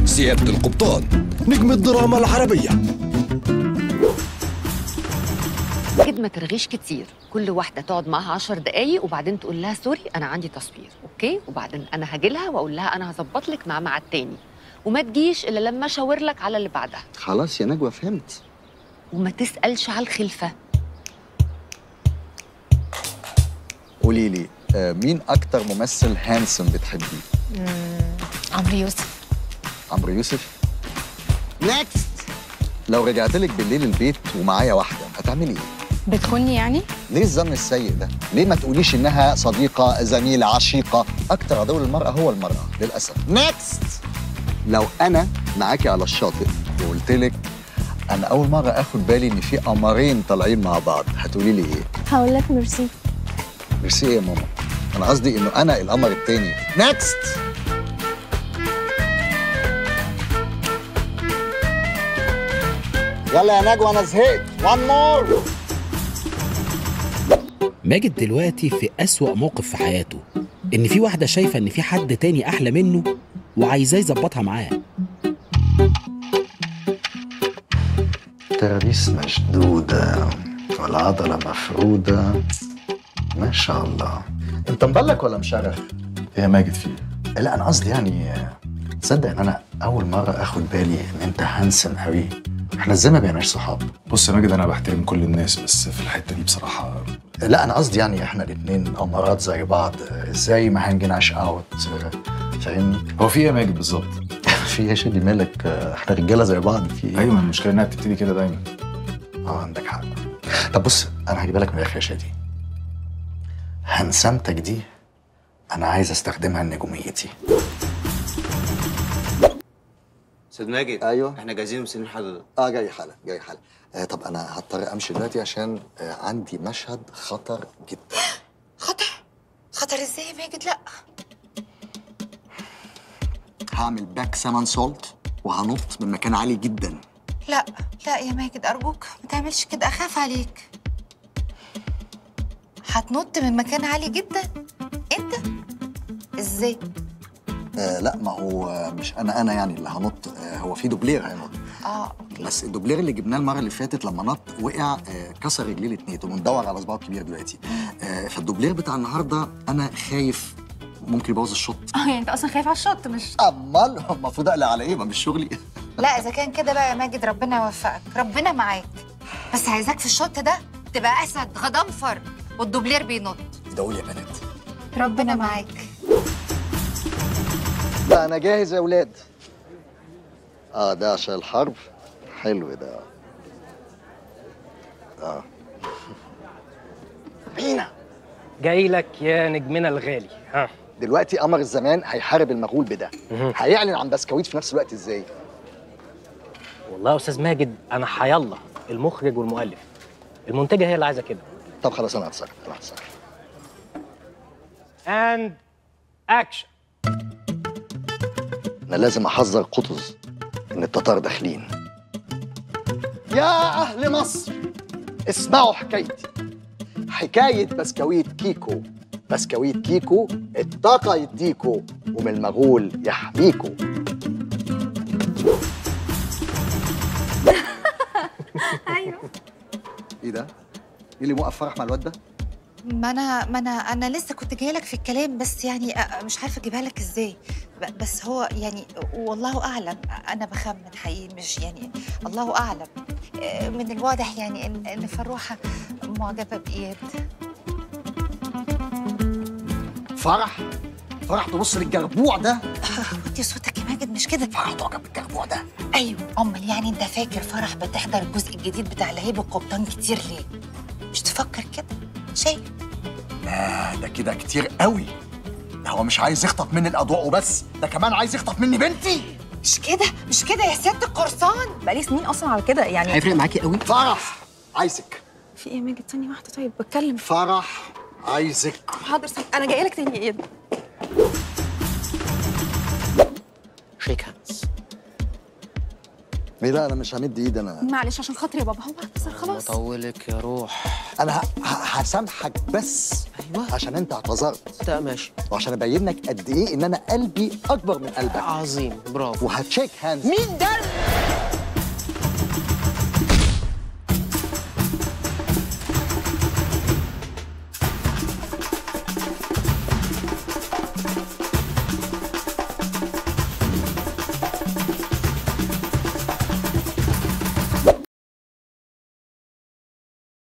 سيادة القبطان نجم الدراما العربية اكيد ما ترغيش كتير كل واحده تقعد معاها عشر دقايق وبعدين تقول لها سوري انا عندي تصوير اوكي وبعدين انا هاجي لها واقول لها انا هظبط لك مع ميعاد تاني وما تجيش الا لما اشاور لك على اللي بعدها خلاص يا نجوى فهمت وما تسالش على الخلفه قولي لي آه، مين اكتر ممثل هانسم بتحبيه عمرو يوسف عمرو يوسف نيكست لو رجعت لك بالليل البيت ومعايا واحده هتعملي ايه بتخوني يعني ليه الظن السيء ده ليه ما تقوليش انها صديقه زميله عشيقه اكتر عدو المراه هو المراه للاسف نيكست لو انا معاكي على الشاطئ وقلت لك انا اول مره اخد بالي ان في قمرين طالعين مع بعض هتقولي لي ايه هقول لك ميرسي ميرسي ايه يا ماما انا قصدي انه انا القمر التاني نيكست يلا يا نجوى انا زهقت وان مور ماجد دلوقتي في أسوأ موقف في حياته إن في واحدة شايفة إن في حد تاني أحلى منه وعايزاه يظبطها معاه ترابيس مشدودة والعضلة مفرودة ما شاء الله انت مبلك ولا مشرخ؟ يا ماجد فيه لا انا قصدي يعني تصدق ان انا اول مرة اخد بالي ان انت هانسم قوي احنا ازاي ما بقيناش صحاب بص يا ماجد انا بحترم كل الناس بس في الحته دي بصراحه لا انا قصدي يعني احنا الاتنين امارات زي بعض ازاي ما هنجناش اوت فاهمني هو في ايه يا ماجد بالظبط في ايه يا شادي مالك احنا رجاله زي بعض في ايه ايوه المشكله انها بتبتدي كده دايما اه عندك حق طب بص انا هجيبها لك من الاخر يا شادي هنسمتك دي انا عايز استخدمها لنجوميتي استاذ ماجد ايوه احنا جاهزين ومستنيين حضرتك اه جاي حالا جاي حالا آه طب انا هضطر امشي دلوقتي عشان آه عندي مشهد خطر جدا خطر خطر ازاي يا ماجد لا هعمل باك سالمون سولت وهنط من مكان عالي جدا لا لا يا ماجد ارجوك ما تعملش كده اخاف عليك هتنط من مكان عالي جدا انت ازاي آه لا ما هو آه، مش انا انا يعني اللي هنط آه هو في دوبلير هينط اه بس الدوبلير اللي جبناه المره اللي فاتت لما نط وقع آه كسر رجليه الاتنين وبندور على صباعه الكبير دلوقتي آه فالدوبلير بتاع النهارده انا خايف ممكن يبوظ الشوط اه يعني انت اصلا خايف على الشط مش امال هو المفروض اقلق على ايه ما مش شغلي لا اذا كان كده بقى يا ماجد ربنا يوفقك ربنا معاك بس عايزاك في الشوط ده تبقى اسد غضنفر والدوبلير بينط ادعوا لي يا بنات ربنا معاك لا انا جاهز يا اولاد اه ده عشان الحرب حلو ده اه مينا جاي لك يا نجمنا الغالي ها دلوقتي قمر الزمان هيحارب المغول بده هيعلن عن بسكويت في نفس الوقت ازاي والله يا استاذ ماجد انا حيالله المخرج والمؤلف المنتجه هي اللي عايزه كده طب خلاص انا هتصرف انا هتصرف اند اكشن انا لازم احذر قطز ان التتار داخلين يا اهل مصر اسمعوا حكايتي حكايه بسكويت كيكو بسكويت كيكو الطاقه يديكو ومن المغول يحميكو ايوه ايه ده؟ ايه اللي موقف فرح مع الواد ده؟ ما انا ما انا انا لسه كنت جايه لك في الكلام بس يعني أ- مش عارفه اجيبها لك ازاي ب- بس هو يعني والله اعلم انا بخمن حقيقي مش يعني الله اعلم آه، من الواضح يعني ان ان فروحه معجبه باياد فرح فرح تبص للجربوع ده وطي صوتك يا ماجد مش كده فرح تعجب بالجربوع ده ايوه امال يعني انت فاكر فرح بتحضر الجزء الجديد بتاع لهيب القبطان كتير ليه مش تفكر كده شايف لا ده كده كتير قوي ده هو مش عايز يخطف مني الاضواء وبس ده كمان عايز يخطف مني بنتي مش كده مش كده يا سياده القرصان بقالي سنين اصلا على كده يعني هيفرق معاكي قوي فرح عايزك في ايه يا ماجد ثانيه واحده طيب بتكلم فرح عايزك حاضر ثانية. انا جايه لك تاني يا اياد شيك هاندز ايه لا انا مش همد ايدي انا معلش عشان خاطري يا بابا هو اعتذر خلاص طولك يا روح انا ه- ه- هسامحك بس ايوه عشان انت اعتذرت ده ماشي وعشان ابين لك قد ايه ان انا قلبي اكبر من قلبك عظيم برافو وهتشيك هاندز مين ده